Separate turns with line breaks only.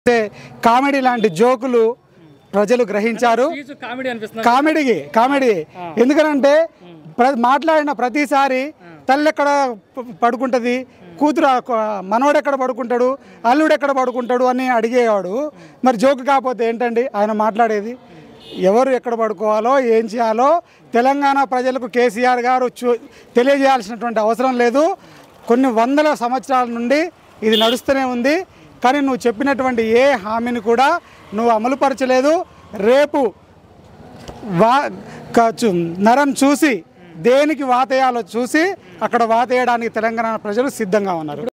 చేసే కామెడీ లాంటి జోకులు ప్రజలు గ్రహించారు
స్పీచ్ కామెడీ అనిపిస్తుంది
కామెడీకి కామెడీ ఎందుకనంటే ప్ర- మాట్లాడిన ప్రతిసారి తల్లి ఎక్కడ ప- పడుకుంటది కూతురు ఆ కొ- మనవడు ఎక్కడ పడుకుంటాడు అల్లుడు ఎక్కడ పడుకుంటాడు అని అడిగేవాడు మరి జోక్ కాకపోతే ఏంటండి ఆయన మాట్లాడేది ఎవరు ఎక్కడ పడుకోవాలో ఏం చేయాలో తెలంగాణ ప్రజలకు కేసీఆర్ గారు చూ తెలియజేయాల్సినటువంటి అవసరం లేదు కొన్ని వందల సంవత్సరాల నుండి ఇది నడుస్తూనే ఉంది కానీ నువ్వు చెప్పినటువంటి ఏ హామీని కూడా నువ్వు అమలుపరచలేదు రేపు వా క- చు- నరం చూసి దేనికి వాతేయాలో చూసి అక్కడ వాతేయడానికి తెలంగాణ ప్రజలు సిద్ధంగా ఉన్నారు